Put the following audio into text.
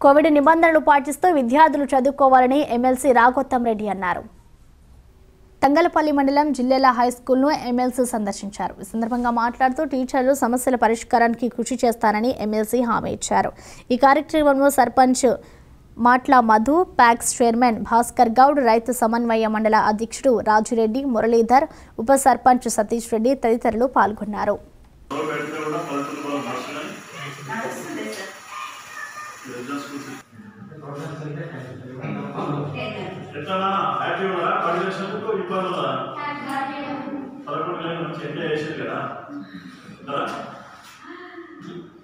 Covid నిబంధనలు పాటిస్తూ విద్యార్థులు చదువుకోవాలని ఎమ్మెల్సీ రాఘోత్తం రెడ్డి అన్నారు తంగలపల్లి మండలం జిల్లెల హై స్కూల్ను ఎమ్మెల్సీ సందర్శించారు ఈ సందర్భంగా మాట్లాడుతూ టీచర్లు సమస్యల పరిష్కారానికి కృషి చేస్తానని ఎమ్మెల్సీ హామీ ఇచ్చారు ఈ కార్యక్రమంలో సర్పంచ్ మాట్ల మధు ప్యాక్స్ చైర్మన్ భాస్కర్ గౌడ్ రైతు సమన్వయ మండల అధ్యక్షుడు రాజురెడ్డి మురళీధర్ ఉప సర్పంచ్ సతీష్ రెడ్డి తదితరులు పాల్గొన్నారు ఎవరు పెడితే కూడా పద్ధతులు కూడా నడుస్తున్నాయి ఎట్లా హ్యాపీ ఉన్నారా పని చేసినందుకు ఇబ్బంది ఉందా పదకొండు గంటల నుంచి ఎంజాయ్ చేసేది కదా కదా